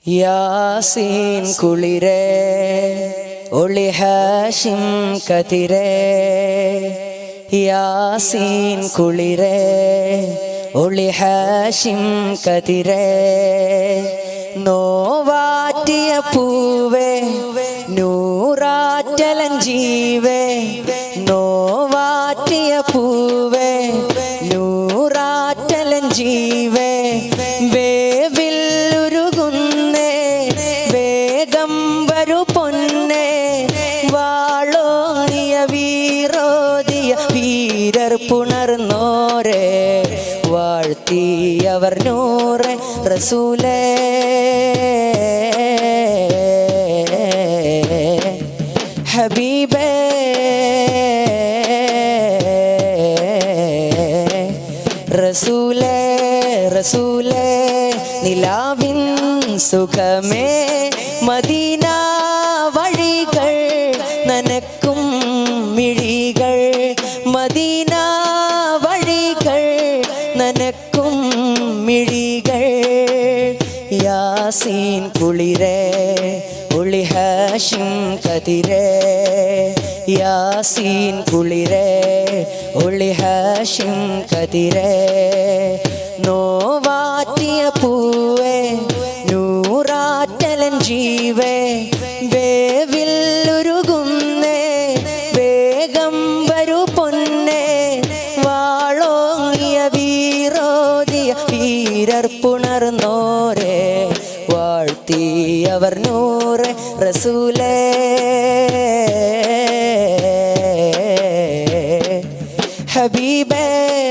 യാസീൻ കുളിരേ ഒളി ഹാഷിം കതിരേ യാസീൻ കുളിരേ ഒളി ഹാഷിം കതിരേ നോവാറ്റിയ പൂവേ നൂറാറ്റലൻ ജീവേ നോവാറ്റിയ പൂവേ നൂറാറ്റലൻ ജീവേ വേവില്ലുരുകുന്നേ വേഗം വരു പൊന്നേ വാളോണിയ വീരോദിയ വീരർ പുണർന്നോരെ വാഴ്ത്തിയവർ നൂറെ റസൂലേ ഹബീബേ റസൂലേ റസൂലേ നിലാവിൻ സുഖമേ മദീന വഴികൾ നനക്കും മിഴികൾ മദീന വഴികൾ നനക്കും മിഴികൾ യാസീൻ കുളിരേ ഒളി ഹാഷിം കതിരേ യാസീൻ കുളിരേ ഒളി ഹാഷിം കതിരേ നോവാറ്റിയ പൂവേ നൂറാറ്റലൻ ജീവേ വേവില്ലുരുകുന്നേ വേഗം വരു പൊന്നേ വാളോങ്ങിയ വീരോദിയ വീരർ പുണർന്നോരെ വാഴ്ത്തിയവർ നൂറെ റസൂലേ ഹബീബേ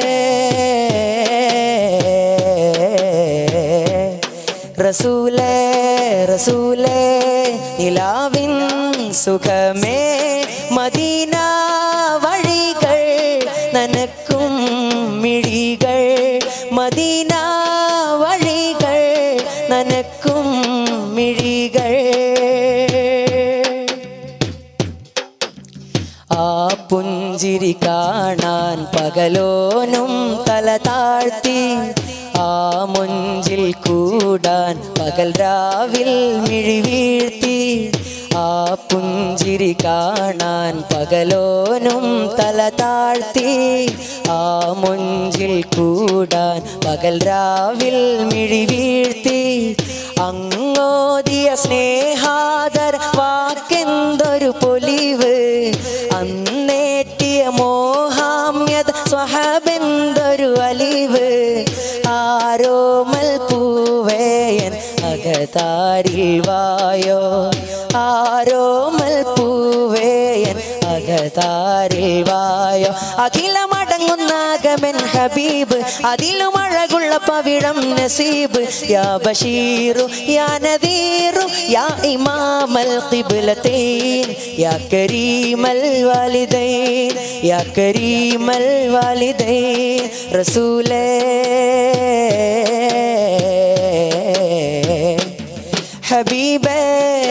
റസൂലേ റസൂലേ നിലാവിൻ സുഖമേ മദീന വഴികൾ നനക്കും മിഴികൾ മദീന വഴികൾ നനക്കും മിഴികൾ ആ പുഞ്ചിരി കാണാൻ പകലോനും തല താഴ്ത്തി ആ മുഞ്ചിൽ കൂടാൻ പകൽ രാവിൽ മിഴി വീഴ്ത്തി ആ പുഞ്ചിരി കാണാൻ പകലോനും തല താഴ്ത്തി ആ മുഞ്ചിൽ കൂടാൻ പകൽ രാവിൽ മിഴി വീഴ്ത്തി അങ്ങോദിയ സ്നേഹാദർ വാക്കെന്തൊരു പൊലിവ് അന്നേറ്റിയ മോഹാമ്യത സ്വഹബെന്തൊരു അലിവ് ആരോമൽ പൂവേയൻ അകതാരിൽ വായോ ആരോമൽ പൂവേയൻ അകതാരിൽ വായോ അഖിലമടങ്ങുന്നാകമൻ ഹബീബ് അതിലും അഴകുള്ള പവിഴം നസീബ് യാ ബഷീറു യാ നദീറു യാ ഇമാമൽ ഖിബ്ലതൈൻ യാ കരീമൽ വാലിദൈൻ യാ കരീമൽ വാലിദൈൻ റസൂലേ ഹബീബേ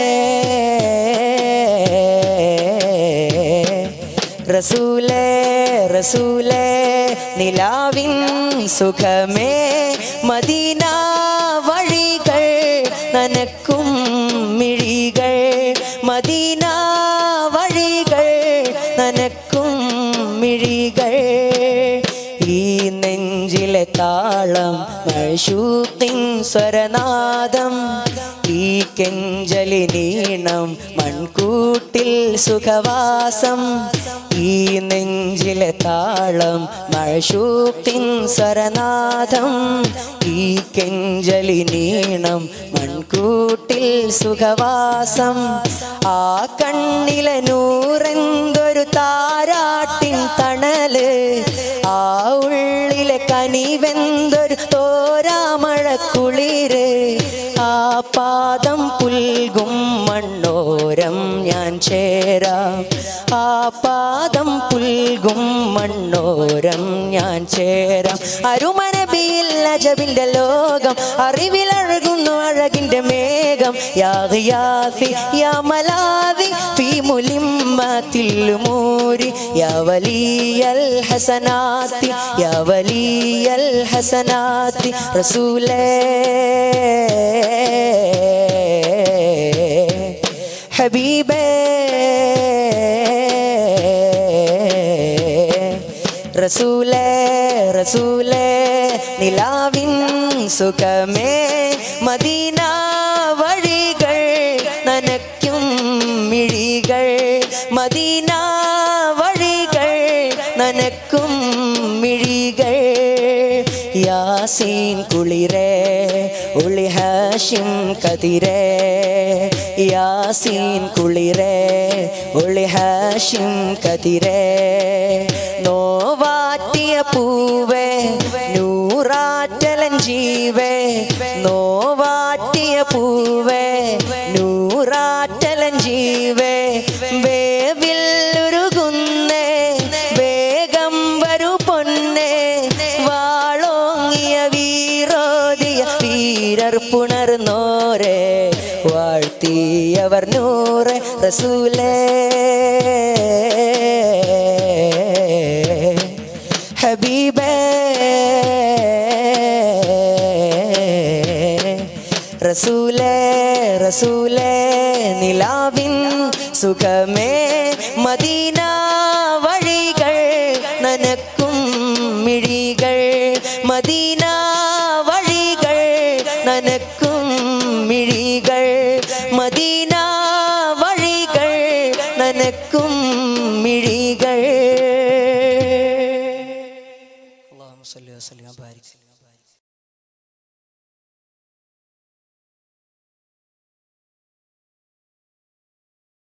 റസൂലേ റസൂലേ നിലാവിൻ സുഖമേ മദീന വഴികൾ നനക്കും മിഴികൾ മദീന വഴികൾ നനക്കും മിഴികൾ ഈ നെഞ്ചിലെ താളം മഴൂത്തിൻ സ്വരനാദം ഈ കെഞ്ചലി നീണം മൺകൂട്ടിൽ സുഖവാസം ഈ നെഞ്ചിലെ താളം മഴൂത്തിൻ സ്വരനാദം ഈ കെഞ്ചലി നീണം മൺകൂട്ടിൽ സുഖവാസം ആ കണ്ണിലെ നൂറെന്തൊരു താരാട്ടിൻ തണല് ആ ഉള്ളിലെ കനിവെന്തൊരു തോരാമഴ കുളിര് ആ പാദം പുൽകും മണ്ണോരം ഞാൻ ചേരാം ആ പാദം പുൽകും മണ്ണോരം ഞാൻ ചേരാം അരുമനബിയിൽ അജബിന്റെ ലോകം അറിവിലഴകുന്നു അഴകിന്റെ മേഘം യാ ഗിയാസി യാ മലാദി ഫീ മുലിമ്മത്തിൽ മൂരി യാ വലിയൽ ഹസനാത്തി യാ വലിയൽ ഹസനാത്തി റസൂലേ ഹബീബേ റസൂലേ റസൂലേ നിലാവിൻ സുഖമേ മദീന വഴികൾ നനയ്ക്കും മിഴികൾ മദീന വഴികൾ നനക്കും മിഴികൾ യാസീൻ കുളിരേ ഉളി ഹാഷിം കതിരേ യാസീൻ കുളിരേ ഉളി ഹാഷിം കതിരേ നോവാറ്റിയ പൂവേ നൂറാറ്റലൻ ജീവേ നോവാറ്റിയ പൂവേ നൂറാറ്റലൻ ജീവേ വേവിൽ ഉരുകുന്നേ വേഗം വരൂ പൊന്നേ വാളോങ്ങിയ വീരോദിയ വീരർ പുണർന്നോരെ വാഴ്ത്തിയവർ നൂറെ റസൂലേ ഹബീബേ റസൂലേ റസൂലേ നിലാവിൻ സുഖമേ മദീന വഴികൾ നനക്കും മിഴികൾ മദീന